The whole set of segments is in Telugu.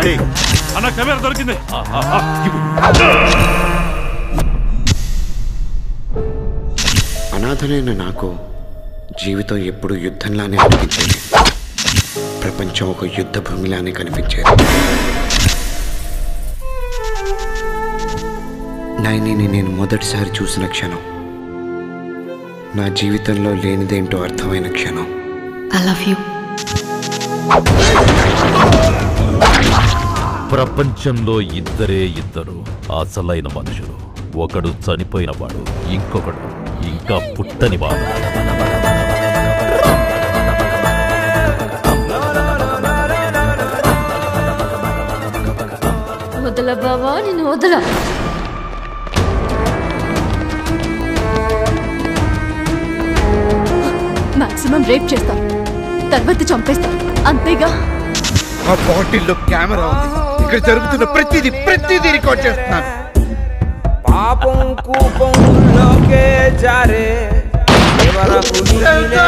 అన్న కెమెరా దొరికింది ఆ, ఆ, ఆ, ఇవ్వు. అనాథనైన నాకు జీవితం ఎప్పుడు యుద్ధంలానే అనిపించేది ప్రపంచం ఒక యుద్ధ భూమిలానే కనిపించేది నైనిని నేను మొదటిసారి చూసిన క్షణం నా జీవితంలో లేనిదేంటో అర్థమైన క్షణం ఐ లవ్ యూ ప్రపంచంలో ఇద్దరే ఇద్దరు అసలైన మనుషులు ఒకడు చనిపోయిన వాడు ఇంకొకడు ఇంకా పుట్టని వాడు వదల బావా నేను వదల మాక్సిమం రేప్ చేస్తాం తర్వాత చంపేస్తాం అంతేగా ఆ బాటిల్లో కెమెరా ఉంది ఇక్కడ జరుగుతున్న ప్రతిదీ ప్రతిదీ రికార్డ్ చేస్తున్నాను పాపం కూపంలోకే జారే చివరకు నీలేదే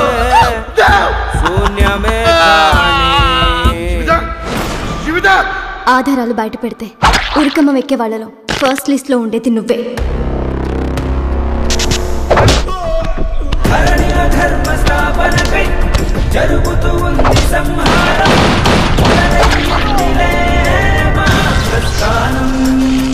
శూన్యమే కానీ ఆధారాలు బయట పెడితే ఉరికమ్మ ఎక్కే వాళ్ళలో ఫస్ట్ లిస్ట్ లో ఉండేది నువ్వే ధరణిల ధర్మ స్థాపనకై జరుగుతూ ఉంది సంహారం మొదలైందిలే మా ప్రస్థానం